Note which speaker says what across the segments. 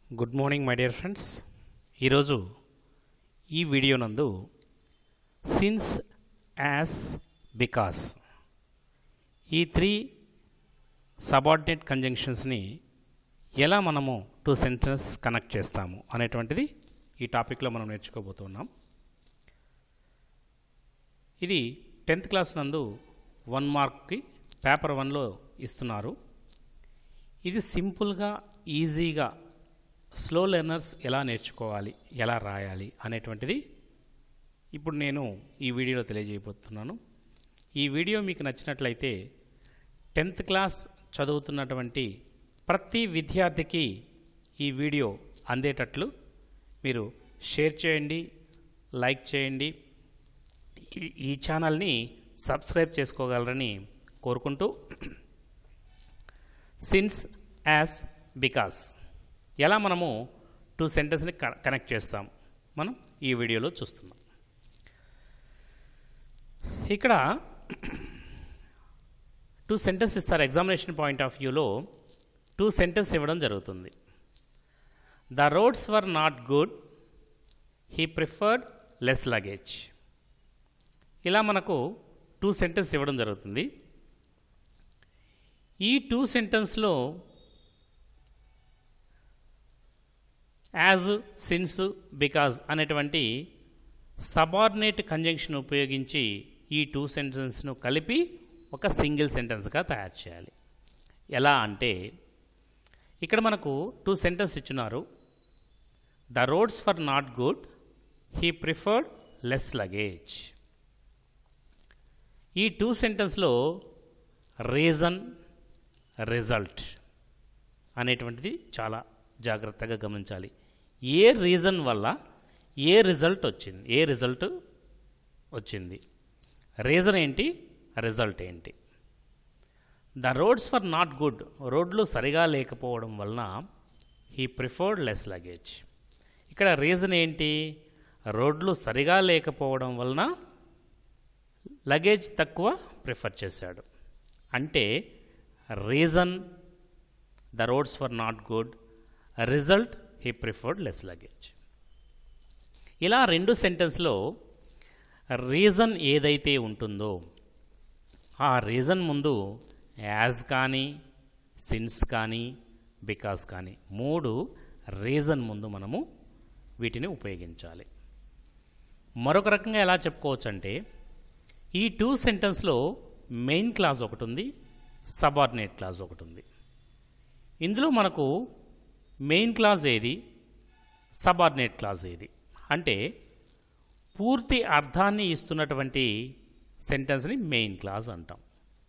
Speaker 1: Good morning my dear friends ఈరోజు ఈ video నందు సిన్స్ యాజ్ బికాస్ ఈ త్రీ సబార్డినేట్ కంజంక్షన్స్ని ఎలా మనము టూ సెంటెన్స్ కనెక్ట్ చేస్తాము అనేటువంటిది ఈ టాపిక్లో మనం నేర్చుకోబోతున్నాం ఇది టెన్త్ క్లాస్ నందు వన్ మార్క్కి పేపర్ వన్లో ఇస్తున్నారు ఇది సింపుల్గా ఈజీగా స్లో లెర్నర్స్ ఎలా నేర్చుకోవాలి ఎలా రాయాలి అనేటువంటిది ఇప్పుడు నేను ఈ వీడియోలో తెలియజేయబోతున్నాను ఈ వీడియో మీకు నచ్చినట్లయితే టెన్త్ క్లాస్ చదువుతున్నటువంటి ప్రతి విద్యార్థికి ఈ వీడియో అందేటట్లు మీరు షేర్ చేయండి లైక్ చేయండి ఈ- ఈ ఛానల్ని సబ్స్క్రైబ్ చేసుకోగలరని కోరుకుంటూ సిన్స్ యాజ్ బికాస్ ఎలా మనము టూ సెంటెన్స్ని కనెక్ట్ చేస్తాం మనం ఈ వీడియోలో చూస్తున్నాం ఇక్కడ టూ సెంటెన్స్ ఇస్తారు ఎగ్జామినేషన్ పాయింట్ ఆఫ్ వ్యూలో టూ సెంటెన్స్ ఇవ్వడం జరుగుతుంది the roads were not good he preferred less luggage ఇలా మనకు టూ సెంటెన్స్ ఇవ్వడం జరుగుతుంది ఈ టూ సెంటెన్స్లో యాజ్ సిన్స్ బికాజ్ అనేటువంటి సబార్డినేట్ కంజంక్షన్ ఉపయోగించి ఈ టూ సెంటెన్స్ను కలిపి ఒక సింగిల్ సెంటెన్స్గా తయారు చేయాలి ఎలా అంటే ఇక్కడ మనకు టూ సెంటెన్స్ ఇచ్చున్నారు the roads for not good he preferred less luggage ఈ టూ సెంటెన్స్లో రీజన్ రిజల్ట్ అనేటువంటిది చాలా జాగ్రత్తగా గమనించాలి ఏ రీజన్ వల్ల ఏ రిజల్ట్ వచ్చింది ఏ రిజల్ట్ వచ్చింది రీజన్ ఏంటి రిజల్ట్ ఏంటి the roads for not good రోడ్లు సరిగా లేకపోవడం వలన హీ ప్రిఫర్డ్ లెస్ లగేజ్ ఇక్కడ రీజన్ ఏంటి రోడ్లు సరిగా లేకపోవడం వలన లగేజ్ తక్కువ ప్రిఫర్ చేశాడు అంటే reason the roads for not good result he preferred less luggage ఇలా రెండు సెంటెన్స్లో రీజన్ ఏదైతే ఉంటుందో ఆ రీజన్ ముందు యాజ్ కానీ సిన్స్ కానీ బికాస్ కానీ మూడు రీజన్ ముందు మనము వీటిని ఉపయోగించాలి మరొక రకంగా ఎలా చెప్పుకోవచ్చు అంటే ఈ టూ సెంటెన్స్లో మెయిన్ క్లాజ్ ఒకటి ఉంది సబార్డినేట్ క్లాజ్ ఒకటి ఉంది ఇందులో మనకు మెయిన్ క్లాజ్ ఏది సబార్డినేట్ క్లాజ్ ఏది అంటే పూర్తి అర్థాన్ని ఇస్తున్నటువంటి సెంటెన్స్ని మెయిన్ క్లాజ్ అంటాం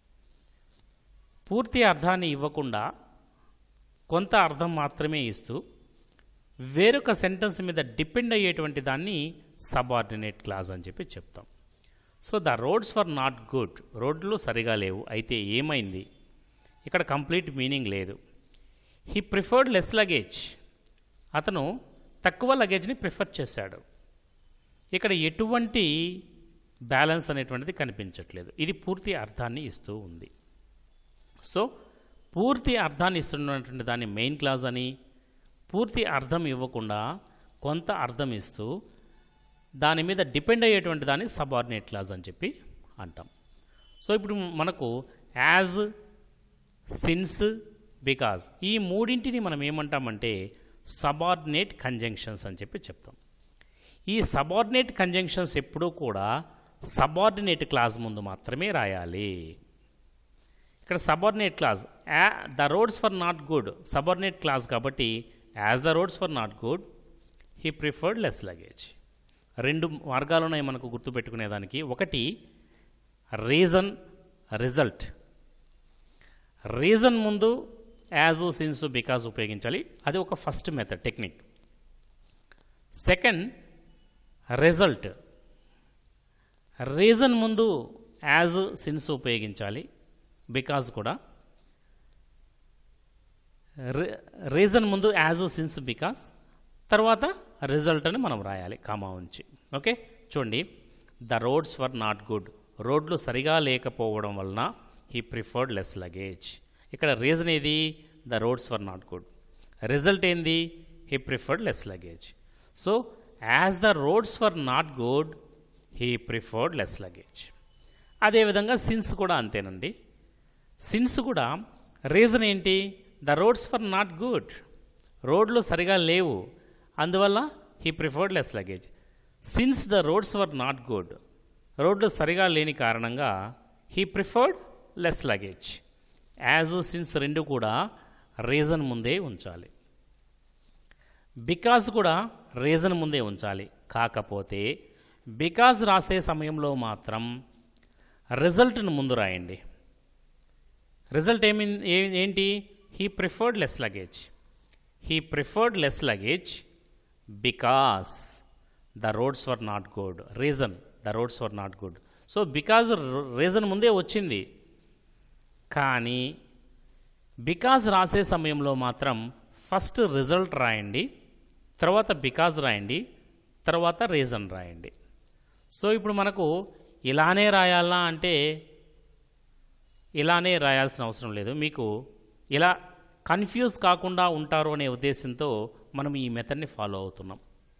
Speaker 1: పూర్తి అర్థాన్ని ఇవ్వకుండా కొంత అర్థం మాత్రమే ఇస్తూ వేరొక సెంటెన్స్ మీద డిపెండ్ అయ్యేటువంటి దాన్ని సబార్డినేట్ క్లాజ్ అని చెప్పి చెప్తాం so the roads for not good రోడ్లు సరిగా లేవు అయితే ఏమైంది ఇక్కడ కంప్లీట్ మీనింగ్ లేదు హీ ప్రిఫర్డ్ లెస్ లగేజ్ అతను తక్కువ లగేజ్ని ప్రిఫర్ చేశాడు ఇక్కడ ఎటువంటి బ్యాలెన్స్ అనేటువంటిది కనిపించట్లేదు ఇది పూర్తి అర్థాన్ని ఇస్తూ ఉంది సో పూర్తి అర్థాన్ని ఇస్తున్నటువంటి దాన్ని మెయిన్ క్లాజ్ అని పూర్తి అర్థం ఇవ్వకుండా కొంత అర్థం ఇస్తూ దాని మీద డిపెండ్ అయ్యేటువంటి దాన్ని సబార్డినేట్ క్లాజ్ అని చెప్పి అంటాం సో ఇప్పుడు మనకు యాజ్ సిన్స్ బికాజ్ ఈ మూడింటిని మనం ఏమంటామంటే సబార్డినేట్ కంజంక్షన్స్ అని చెప్పి చెప్తాం ఈ సబార్డినేట్ కంజంక్షన్స్ ఎప్పుడూ కూడా సబార్డినేట్ క్లాజ్ ముందు మాత్రమే రాయాలి ఇక్కడ సబార్డినేట్ క్లాజ్ యా the roads for not good subordinate clause కాబట్టి as the roads for not good he preferred less luggage రెండు మార్గాలు ఉన్నాయి మనకు గుర్తుపెట్టుకునేదానికి ఒకటి రీజన్ రిజల్ట్ రీజన్ ముందు యాజ్ సిన్స్ బికాజ్ ఉపయోగించాలి అది ఒక first method technique second result reason ముందు యాజ్ సిన్స్ ఉపయోగించాలి బికాజ్ కూడా రీజన్ ముందు యాజ్ సిన్స్ బికాస్ తర్వాత రిజల్ట్ అని మనం రాయాలి కామా ఉంచి ఓకే చూడండి the roads were not good రోడ్లు సరిగా లేకపోవడం వలన హీ ప్రిఫర్డ్ లెస్ లగేజ్ ఇక్కడ రీజన్ ఏది the roads were not good result ఏంది he preferred less luggage. So, as the roads were not good, he preferred less luggage. అదేవిధంగా since కూడా అంతేనండి సిన్స్ కూడా రీజన్ ఏంటి the roads for not good రోడ్లు సరిగా లేవు అందువల్ల he preferred less luggage since the roads were not good రోడ్లు సరిగా లేని కారణంగా he preferred less luggage as since రెండు కూడా రీజన్ ముందే ఉంచాలి బికాజ్ కూడా రీజన్ ముందే ఉంచాలి కాకపోతే బికాజ్ రాసే సమయంలో మాత్రం రిజల్ట్ను ముందు రాయండి రిజల్ట్ ఏమి ఏ- ఏంటి he preferred less luggage he preferred less luggage because the roads were not good reason the roads were not good so because reason ముందే వచ్చింది కానీ బికాజ్ రాసే సమయంలో మాత్రం ఫస్ట్ రిజల్ట్ రాయండి తర్వాత బికాజ్ రాయండి తర్వాత రీజన్ రాయండి సో ఇప్పుడు మనకు ఇలానే రాయాలా అంటే ఇలానే రాయాల్సిన అవసరం లేదు మీకు ఇలా కన్ఫ్యూజ్ కాకుండా ఉంటారు అనే ఉద్దేశంతో మనం ఈ మెథడ్ని ఫాలో అవుతున్నాం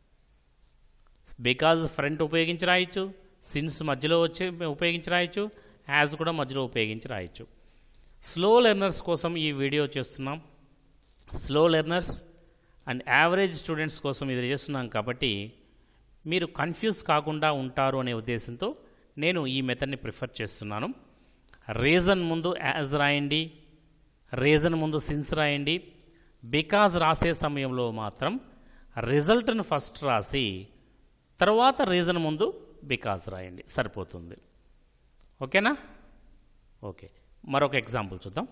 Speaker 1: బికాజ్ ఫ్రంట్ ఉపయోగించి రాయొచ్చు సిన్స్ మధ్యలో వచ్చి ఉపయోగించి రాయొచ్చు యాజ్ కూడా మధ్యలో ఉపయోగించి రాయొచ్చు స్లో లెర్నర్స్ కోసం ఈ వీడియో చేస్తున్నాం slow learners and average students కోసం ఇది చేస్తున్నాం కాబట్టి మీరు కన్ఫ్యూజ్ కాకుండా ఉంటారు అనే ఉద్దేశంతో నేను ఈ మెథడ్ని ప్రిఫర్ చేస్తున్నాను రీజన్ ముందు యాజ్ రాయండి రీజన్ ముందు సిన్స్ రాయండి బికాజ్ రాసే సమయంలో మాత్రం రిజల్ట్ను ఫస్ట్ రాసి తర్వాత రీజన్ ముందు బికాజ్ రాయండి సరిపోతుంది ఓకేనా ఓకే మరొక ఎగ్జాంపుల్ చూద్దాం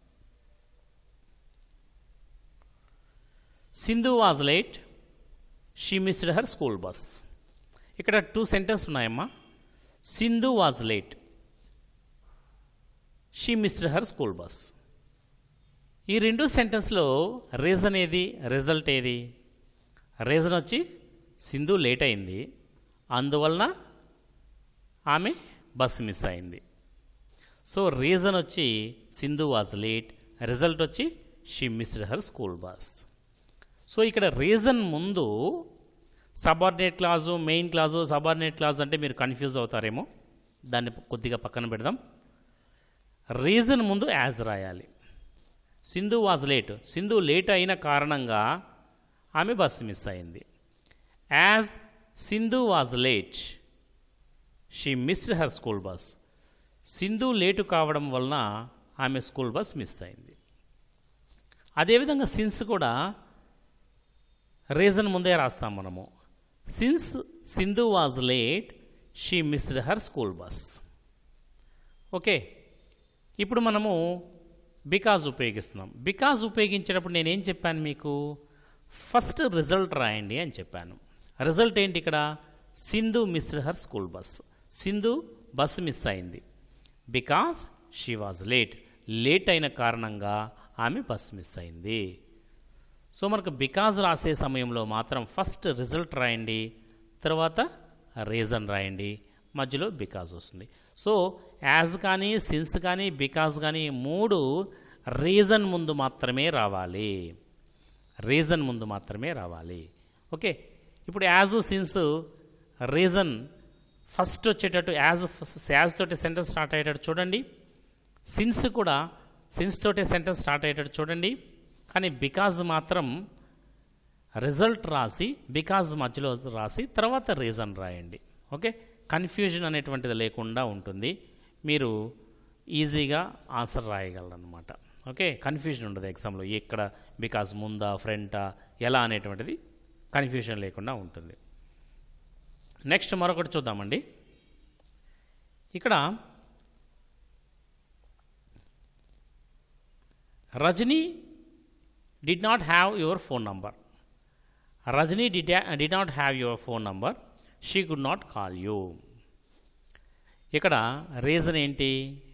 Speaker 1: Sindhu was late she missed her school bus ఇక్కడ టూ సెంటెన్స్ ఉన్నాయమ్మా Sindhu was late she missed her school bus ఈ రెండు సెంటెన్స్లో రీజన్ ఏది రిజల్ట్ ఏది రీజన్ వచ్చి సింధు లేట్ అయింది అందువలన ఆమె బస్ మిస్ అయింది సో రీజన్ వచ్చి సింధు వాజ్ లేట్ రిజల్ట్ వచ్చి she missed her school bus so ఇక్కడ రీజన్ ముందు subordinate clause main clause subordinate clause అంటే మీరు కన్ఫ్యూజ్ అవుతారేమో దాన్ని కొద్దిగా పక్కన పెడదాం రీజన్ ముందు యాజ్ రాయాలి Sindhu was late Sindhu late అయిన కారణంగా ఆమె బస్సు మిస్ అయింది as Sindhu was late she missed her school bus Sindhu late కావడం వలన ఆమె స్కూల్ బస్ మిస్ అయింది అదేవిధంగా సిన్స్ కూడా రీజన్ ముందే రాస్తాం మనము since Sindhu was late she missed her school bus okay ఇప్పుడు మనము బికాజ్ ఉపయోగిస్తున్నాం బికాజ్ ఉపయోగించేటప్పుడు నేనేం చెప్పాను మీకు ఫస్ట్ రిజల్ట్ రాయండి అని చెప్పాను రిజల్ట్ ఏంటి ఇక్కడ Sindhu missed her school bus Sindhu bus miss అయింది because she was late late అయిన కారణంగా ఆమె బస్ మిస్ అయింది సో మనకు బికాజ్ రాసే సమయంలో మాత్రం ఫస్ట్ రిజల్ట్ రాయండి తర్వాత రీజన్ రాయండి మధ్యలో బికాజ్ వస్తుంది సో యాజ్ కానీ సిన్స్ కానీ బికాజ్ కానీ మూడు రీజన్ ముందు మాత్రమే రావాలి రీజన్ ముందు మాత్రమే రావాలి ఓకే ఇప్పుడు యాజ్ సిన్స్ రీజన్ ఫస్ట్ వచ్చేటట్టు యాజ్ యాజ్ తోటి సెంటెన్స్ స్టార్ట్ అయ్యేటట్టు చూడండి సిన్స్ కూడా సిన్స్ తోటి సెంటెన్స్ స్టార్ట్ అయ్యేటట్టు చూడండి కానీ బికాజ్ మాత్రం రిజల్ట్ రాసి బికాజ్ మధ్యలో రాసి తర్వాత రీజన్ రాయండి ఓకే కన్ఫ్యూజన్ అనేటువంటిది లేకుండా ఉంటుంది మీరు ఈజీగా ఆన్సర్ రాయగలరనమాట ఓకే కన్ఫ్యూజన్ ఉండదు ఎగ్జామ్లో ఎక్కడ బికాజ్ ముందా ఫ్రంటా ఎలా అనేటువంటిది కన్ఫ్యూజన్ లేకుండా ఉంటుంది నెక్స్ట్ మరొకటి చూద్దామండి ఇక్కడ Rajani did not have your phone number. Rajni did, did not have your phone number. She could not call you. ఇక్కడ రీజన్ ఏంటి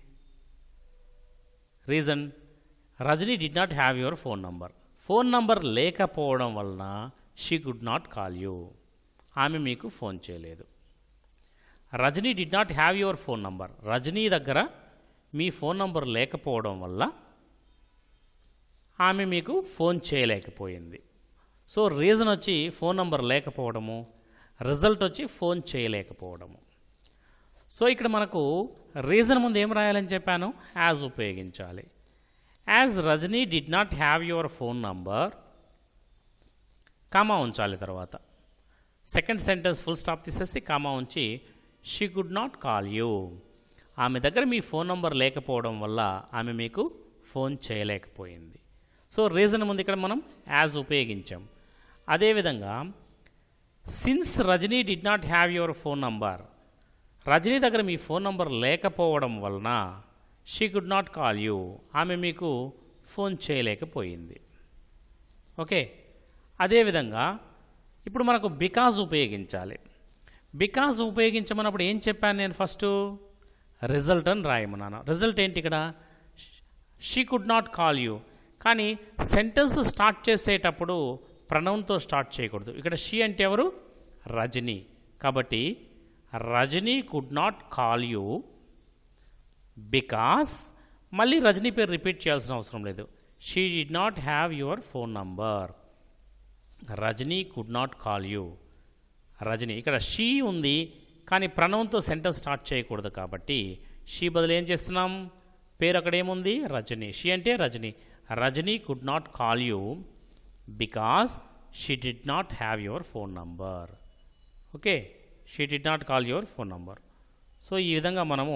Speaker 1: reason Rajani did not have your phone number phone number లేకపోవడం వలన she could not call you ఆమె మీకు phone చేయలేదు Rajani did not have your phone number Rajani దగ్గర మీ phone number లేకపోవడం వల్ల ఆమె మీకు ఫోన్ చేయలేకపోయింది సో రీజన్ వచ్చి ఫోన్ నంబర్ లేకపోవడము రిజల్ట్ వచ్చి ఫోన్ చేయలేకపోవడము సో ఇక్కడ మనకు రీజన్ ముందు ఏం రాయాలని చెప్పాను యాజ్ ఉపయోగించాలి as Rajani did not have your phone number comma ఉంచాలి తర్వాత సెకండ్ సెంటెన్స్ ఫుల్ స్టాప్ తీసేసి కామా ఉంచి she could not call you ఆమె దగ్గర మీ ఫోన్ నంబర్ లేకపోవడం వల్ల ఆమె మీకు ఫోన్ చేయలేకపోయింది సో రీజన్ ముందు ఇక్కడ మనం యాజ్ ఉపయోగించాం అదేవిధంగా since Rajani did not have your phone number Rajani దగ్గర మీ ఫోన్ నంబర్ లేకపోవడం వలన she could not call you ఆమె మీకు ఫోన్ చేయలేకపోయింది ఓకే అదేవిధంగా ఇప్పుడు మనకు బికాజ్ ఉపయోగించాలి బికాజ్ ఉపయోగించమన్నప్పుడు ఏం చెప్పాను నేను ఫస్ట్ రిజల్ట్ అని రాయమన్నాను రిజల్ట్ ఏంటి ఇక్కడ she could not call you కానీ సెంటెన్స్ స్టార్ట్ చేసేటప్పుడు ప్రణవంతో స్టార్ట్ చేయకూడదు ఇక్కడ షీ అంటే ఎవరు రజనీ కాబట్టి Rajani could not call you because మళ్ళీ రజనీ పేరు రిపీట్ చేయాల్సిన అవసరం లేదు she did not have your phone number Rajani could not call you Rajani ఇక్కడ షీ ఉంది కానీ ప్రణవంతో సెంటెన్స్ స్టార్ట్ చేయకూడదు కాబట్టి షీ బదులు ఏం చేస్తున్నాం పేరు అక్కడ ఏముంది రజనీ షీ అంటే Rajani Rajani could not call you because she did not have your phone number okay she did not call your phone number so ఈ విధంగా మనము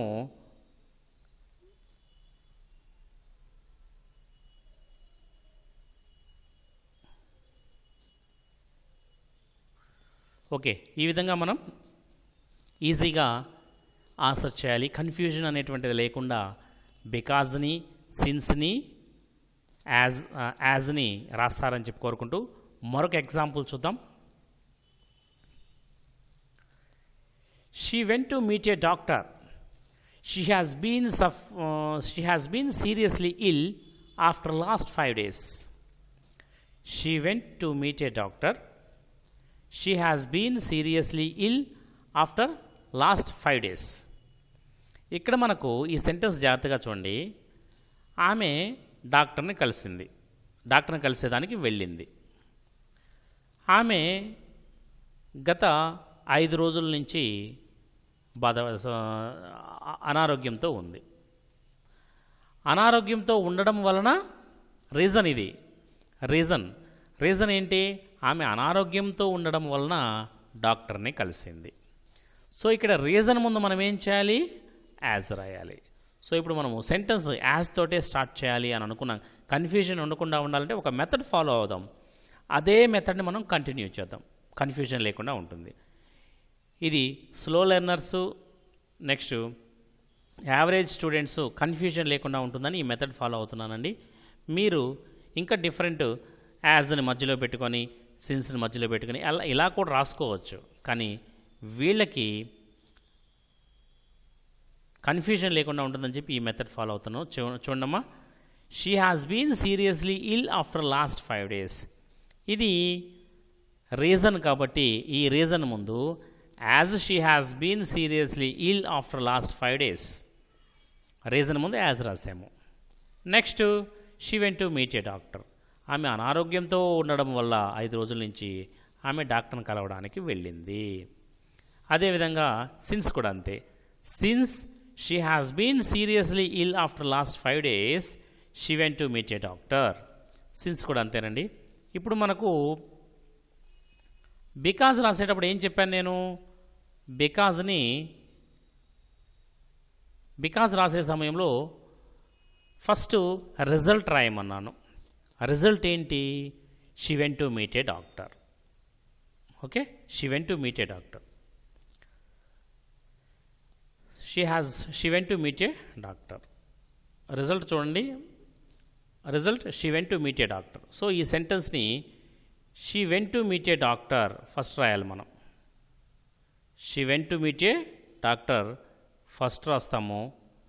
Speaker 1: ఓకే ఈ విధంగా మనం ఈజీగా ఆన్సర్ చేయాలి కన్ఫ్యూజన్ అనేటువంటిది లేకుండా బికాజ్ని సిన్స్ని యాజ్ యాజ్ని రాస్తారని చెప్పి కోరుకుంటూ మరొక ఎగ్జాంపుల్ చూద్దాం she went to meet a doctor she has been suffer she has been seriously ill after last five days she went to meet a doctor she has been seriously ill after last five days ఇక్కడ మనకు ఈ sentence జాగ్రత్తగా చూడండి ఆమె డాక్టర్ని కలిసింది డాక్టర్ని కలిసేదానికి వెళ్ళింది ఆమె గత ఐదు రోజుల నుంచి బాధ అనారోగ్యంతో ఉంది అనారోగ్యంతో ఉండడం వలన రీజన్ ఇది రీజన్ రీజన్ ఏంటి ఆమె అనారోగ్యంతో ఉండడం వలన డాక్టర్ని కలిసింది సో ఇక్కడ రీజన్ ముందు మనం ఏం చేయాలి యాజ్ రాయాలి సో ఇప్పుడు మనము సెంటెన్స్ యాజ్ తోటే స్టార్ట్ చేయాలి అని అనుకున్నాం కన్ఫ్యూజన్ ఉండకుండా ఉండాలంటే ఒక మెథడ్ ఫాలో అవుదాం అదే మెథడ్ని మనం కంటిన్యూ చేద్దాం కన్ఫ్యూజన్ లేకుండా ఉంటుంది ఇది slow learners next average students confusion లేకుండా ఉంటుందని ఈ మెథడ్ ఫాలో అవుతున్నానండి మీరు ఇంకా డిఫరెంట్ యాజ్ని మధ్యలో పెట్టుకొని సిన్స్ని మధ్యలో పెట్టుకొని అలా ఇలా కూడా రాసుకోవచ్చు కానీ వీళ్ళకి కన్ఫ్యూజన్ లేకుండా ఉంటుందని చెప్పి ఈ మెథడ్ ఫాలో అవుతాను చూ చూడమ్మా she has been seriously ill after last five days ఇది రీజన్ కాబట్టి ఈ రీజన్ ముందు as she has been seriously ill after last five days reason ముందు యాజ్ రాసాము next she went to meet a doctor ఆమె అనారోగ్యంతో ఉండడం వల్ల ఐదు రోజుల నుంచి ఆమె డాక్టర్ని కలవడానికి వెళ్ళింది అదేవిధంగా సిన్స్ కూడా అంతే since she has been seriously ill after last five days she went to meet a doctor since కూడా అంతేనండి ఇప్పుడు మనకు బికాజ్ రాసేటప్పుడు ఏం చెప్పాను నేను బికాజ్ని బికాజ్ రాసే సమయంలో ఫస్ట్ రిజల్ట్ రాయమన్నాను రిజల్ట్ ఏంటి she went to meet a doctor okay she went to meet a doctor she has she went to meet a doctor result చూడండి result she went to meet a doctor so ఈ సెంటెన్స్ని she went to meet a doctor first రాయాలి మనం she went to meet a doctor first రాస్తాము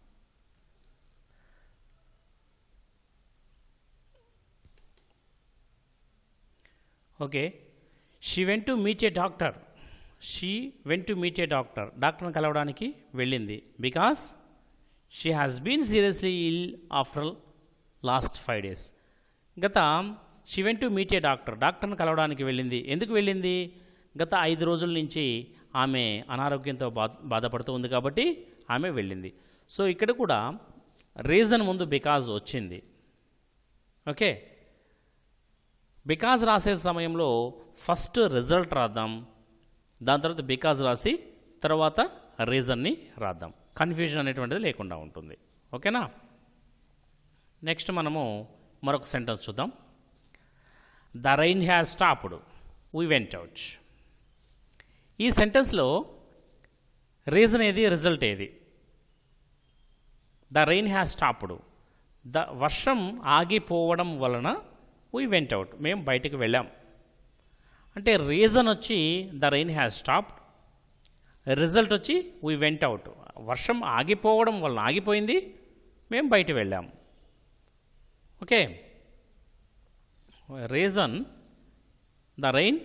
Speaker 1: okay she went to meet a doctor she went to meet a doctor డాక్టర్ని కలవడానికి వెళ్ళింది because she has been seriously ill after last five days గత she went to meet a doctor డాక్టర్ని కలవడానికి వెళ్ళింది ఎందుకు వెళ్ళింది గత ఐదు రోజుల నుంచి ఆమె అనారోగ్యంతో బా బాధపడుతూ ఉంది కాబట్టి ఆమె వెళ్ళింది సో ఇక్కడ కూడా రీజన్ ముందు బికాజ్ వచ్చింది ఓకే బికాజ్ రాసే సమయంలో ఫస్ట్ రిజల్ట్ రాద్దాం దాని తర్వాత బికాజ్ రాసి తర్వాత రీజన్ని రాద్దాం కన్ఫ్యూజన్ అనేటువంటిది లేకుండా ఉంటుంది ఓకేనా నెక్స్ట్ మనము మరొక సెంటెన్స్ చూద్దాం the rain has stopped we went out ఈ సెంటెన్స్లో రీజన్ ఏది రిజల్ట్ ఏది the rain has stopped the వర్షం ఆగిపోవడం వలన వీ వెంట్ అవుట్ మేము బయటికి వెళ్ళాం అంటే రీజన్ వచ్చి the rain has stopped result వచ్చి వీ వెంట్ అవుట్ వర్షం ఆగిపోవడం వలన ఆగిపోయింది మేము బయట వెళ్ళాం okay reason the rain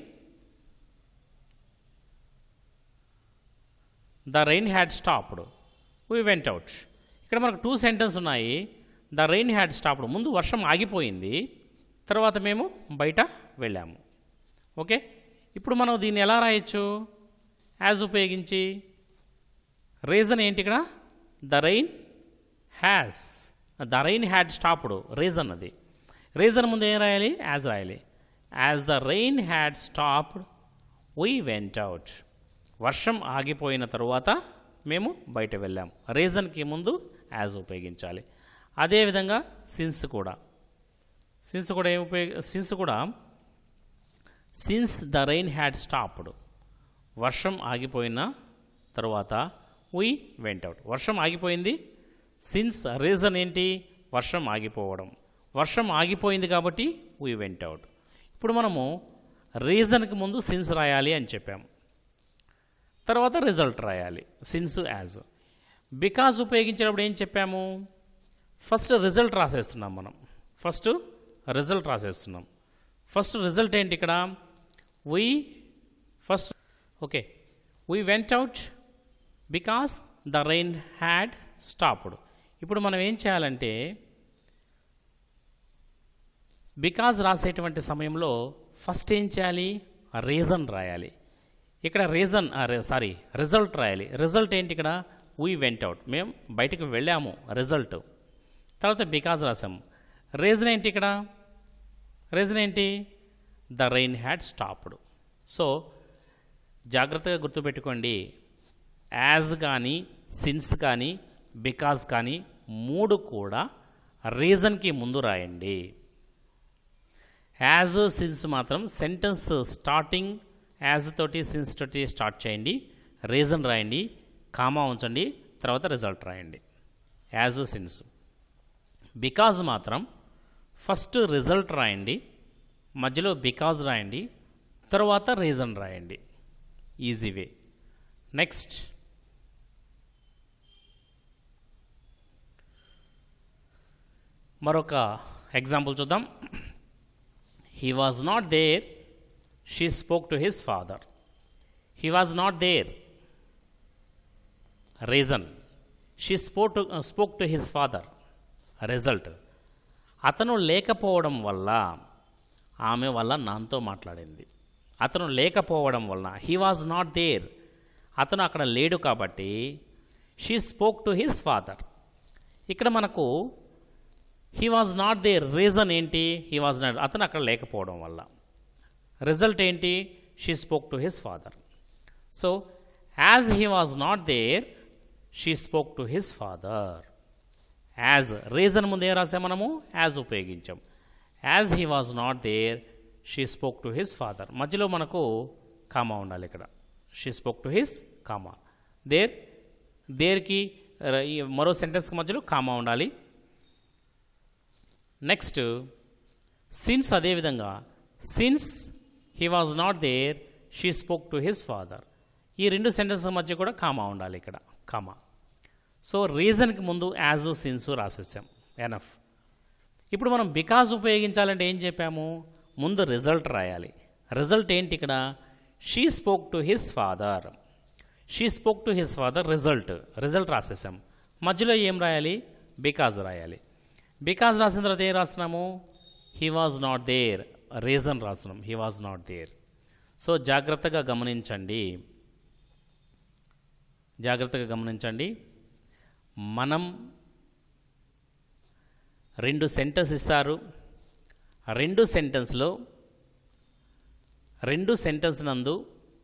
Speaker 1: the rain had stopped we went out ఇక్కడ మనకు టూ సెంటెన్స్ ఉన్నాయి ద రైన్ హ్యాడ్ స్టాప్డ్ ముందు వర్షం ఆగిపోయింది తర్వాత మేము బయట వెళ్ళాము ఓకే ఇప్పుడు మనం దీన్ని ఎలా రాయొచ్చు యాజ్ ఉపయోగించి రీజన్ ఏంటి ఇక్కడ the rain has the rain had stopped reason అది రీజన్ ముందు ఏం రాయాలి యాజ్ రాయాలి as the rain had stopped we went out వర్షం ఆగిపోయిన తరువాత మేము బయట వెళ్ళాం రీజన్కి ముందు యాజ్ ఉపయోగించాలి అదేవిధంగా సిన్స్ కూడా సిన్స్ కూడా ఏం ఉపయోగ సిన్స్ కూడా since the rain had stopped వర్షం ఆగిపోయిన తర్వాత వీ వెంట్ అవుట్ వర్షం ఆగిపోయింది సిన్స్ రీజన్ ఏంటి వర్షం ఆగిపోవడం వర్షం ఆగిపోయింది కాబట్టి వీ వెంట్ అవుట్ ఇప్పుడు మనము రీజన్కి ముందు సిన్స్ రాయాలి అని చెప్పాం తర్వాత రిజల్ట్ రాయాలి సిన్స్ యాజ్ బికాజ్ ఉపయోగించినప్పుడు ఏం చెప్పాము ఫస్ట్ రిజల్ట్ రాసేస్తున్నాం మనం ఫస్ట్ రిజల్ట్ రాసేస్తున్నాం ఫస్ట్ రిజల్ట్ ఏంటి ఇక్కడ we first okay we went out because the rain had stopped ఇప్పుడు మనం ఏం చేయాలంటే బికాజ్ రాసేటువంటి సమయంలో ఫస్ట్ ఏం చేయాలి రీజన్ రాయాలి ఇక్కడ రీజన్ సారీ రిజల్ట్ రాయాలి రిజల్ట్ ఏంటి ఇక్కడ వీ వెంట్ అవుట్ మేము బయటకు వెళ్ళాము రిజల్ట్ తర్వాత బికాజ్ రాసాము రీజన్ ఏంటి ఇక్కడ రీజన్ ఏంటి the rain had stopped so జాగ్రత్తగా గుర్తుపెట్టుకోండి యాజ్ కానీ సిన్స్ కానీ బికాజ్ కానీ మూడు కూడా రీజన్కి ముందు రాయండి యాజ్ సిన్స్ మాత్రం సెంటెన్స్ స్టార్టింగ్ యాజ్ తోటి సిన్స్ తోటి స్టార్ట్ చేయండి రీజన్ రాయండి కామా ఉంచండి తర్వాత రిజల్ట్ రాయండి యాజ్ సిన్స్ బికాజ్ మాత్రం ఫస్ట్ రిజల్ట్ రాయండి మధ్యలో బికాజ్ రాయండి తర్వాత రీజన్ రాయండి ఈజీ వే నెక్స్ట్ మరొక ఎగ్జాంపుల్ చూద్దాం he was not there she spoke to his father he was not there reason she spoke to spoke to his father result అతను లేకపోవడం వల్ల ఆమె వల్ల నాతో మాట్లాడింది అతను లేకపోవడం వలన హీ వాజ్ నాట్ దేర్ అతను అక్కడ లేడు కాబట్టి she spoke to his father ఇక్కడ మనకు he was not there reason ఏంటి హీ వాజ్ నాట్ అతను అక్కడ లేకపోవడం వల్ల రిజల్ట్ ఏంటి she spoke to his father so as he was not there she spoke to his father as reason ముందు ఏం రాసాం మనము యాజ్ ఉపయోగించాం as he was not there she spoke to his father మధ్యలో మనకు కామా ఉండాలి ఇక్కడ she spoke to his comma there దేర్కి ర- ఈ మరో సెంటెన్స్కి మధ్యలో కామా ఉండాలి నెక్స్ట్ సిన్స్ అదేవిధంగా since he was not there she spoke to his father ఈ రెండు సెంటెన్స్ మధ్య కూడా కామా ఉండాలి ఇక్కడ కామా సో రీజన్కి ముందు యాజ్ సిన్స్ రాసేసాం ఎనఫ్ ఇప్పుడు మనం బికాజ్ ఉపయోగించాలంటే ఏం చెప్పాము ముందు రిజల్ట్ రాయాలి రిజల్ట్ ఏంటి ఇక్కడ she spoke to his father she spoke to his father result result రాసేసాం మధ్యలో ఏం రాయాలి బికాజ్ రాయాలి బికాజ్ రాసిన తర్వాత ఏం రాస్తున్నాము he was not there reason రాస్తున్నాం he was not there so జాగ్రత్తగా గమనించండి జాగ్రత్తగా గమనించండి మనం రెండు సెంటెన్స్ ఇస్తారు రెండు సెంటెన్స్లో రెండు సెంటెన్స్ నందు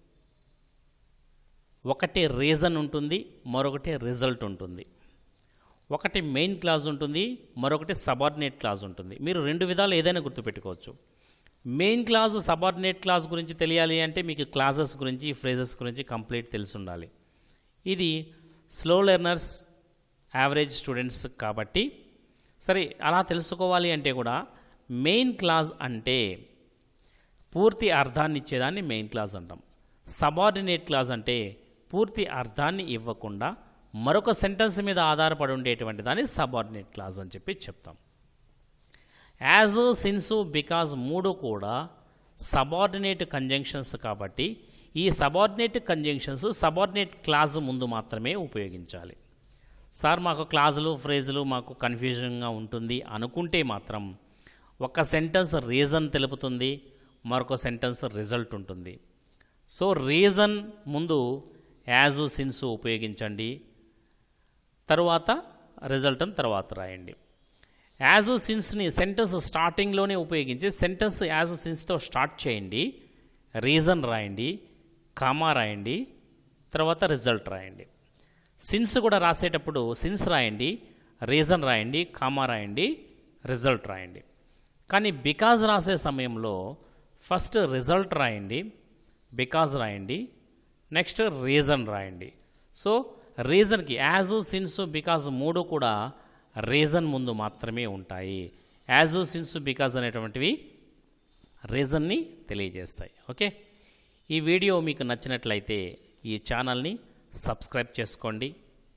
Speaker 1: ఒకటి రీజన్ ఉంటుంది మరొకటి రిజల్ట్ ఉంటుంది ఒకటి మెయిన్ క్లాజ్ ఉంటుంది మరొకటి సబార్డినేట్ క్లాజ్ ఉంటుంది మీరు రెండు విధాలు ఏదైనా గుర్తుపెట్టుకోవచ్చు మెయిన్ క్లాజ్ సబార్డినేట్ క్లాజ్ గురించి తెలియాలి అంటే మీకు క్లాజెస్ గురించి ఫ్రేజెస్ గురించి కంప్లీట్ తెలిసి ఉండాలి ఇది స్లో లెర్నర్స్ యావరేజ్ స్టూడెంట్స్ కాబట్టి సరే అలా తెలుసుకోవాలి అంటే కూడా మెయిన్ క్లాజ్ అంటే పూర్తి అర్థాన్ని ఇచ్చేదాన్ని మెయిన్ క్లాజ్ అంటాం సబార్డినేట్ క్లాజ్ అంటే పూర్తి అర్థాన్ని ఇవ్వకుండా మరొక సెంటెన్స్ మీద ఆధారపడి ఉండేటువంటి దాన్ని సబార్డినేట్ క్లాజ్ అని చెప్పి చెప్తాం యాజ్ సిన్స్ బికాజ్ మూడు కూడా సబార్డినేట్ కంజంక్షన్స్ కాబట్టి ఈ సబార్డినేట్ కంజంక్షన్స్ సబార్డినేట్ క్లాజ్ ముందు మాత్రమే ఉపయోగించాలి సార్ మాకు క్లాజులు ఫ్రేజులు మాకు కన్ఫ్యూజన్గా ఉంటుంది అనుకుంటే మాత్రం ఒక సెంటెన్స్ రీజన్ తెలుపుతుంది మరొక సెంటెన్స్ రిజల్ట్ ఉంటుంది సో రీజన్ ముందు యాజు సిన్స్ ఉపయోగించండి తరువాత రిజల్ట్ అని తర్వాత రాయండి యాజు సిన్స్ని సెంటెన్స్ స్టార్టింగ్లోనే ఉపయోగించి సెంటెన్స్ యాజు సిన్స్తో స్టార్ట్ చేయండి రీజన్ రాయండి కామా రాయండి తర్వాత రిజల్ట్ రాయండి సిన్స్ కూడా రాసేటప్పుడు సిన్స్ రాయండి రీజన్ రాయండి కామా రాయండి రిజల్ట్ రాయండి కానీ బికాజ్ రాసే సమయంలో ఫస్ట్ రిజల్ట్ రాయండి బికాజ్ రాయండి నెక్స్ట్ రీజన్ రాయండి సో రీజన్కి యాజ్ సిన్స్ బికాజ్ మూడు కూడా రీజన్ ముందు మాత్రమే ఉంటాయి యాజ్ సిన్స్ బికాజ్ అనేటువంటివి రీజన్ని తెలియజేస్తాయి ఓకే ఈ వీడియో మీకు నచ్చినట్లయితే ఈ ఛానల్ని సబ్స్క్రైబ్ చేసుకోండి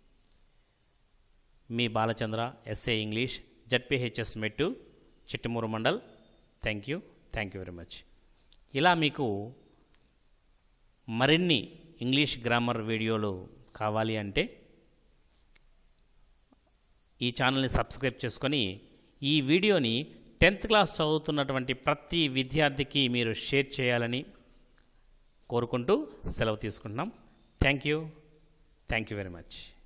Speaker 1: మీ Balachandra SA English ZPHS Mettu Chittumuru mandal thank you thank you very much ఇలా మీకు మరిన్ని ఇంగ్లీష్ గ్రామర్ వీడియోలు కావాలి అంటే ఈ ఛానల్ని సబ్స్క్రైబ్ చేసుకొని ఈ వీడియోని టెన్త్ క్లాస్ చదువుతున్నటువంటి ప్రతి విద్యార్థికి మీరు షేర్ చేయాలని కోరుకుంటూ సెలవు తీసుకుంటున్నాం thank you thank you very much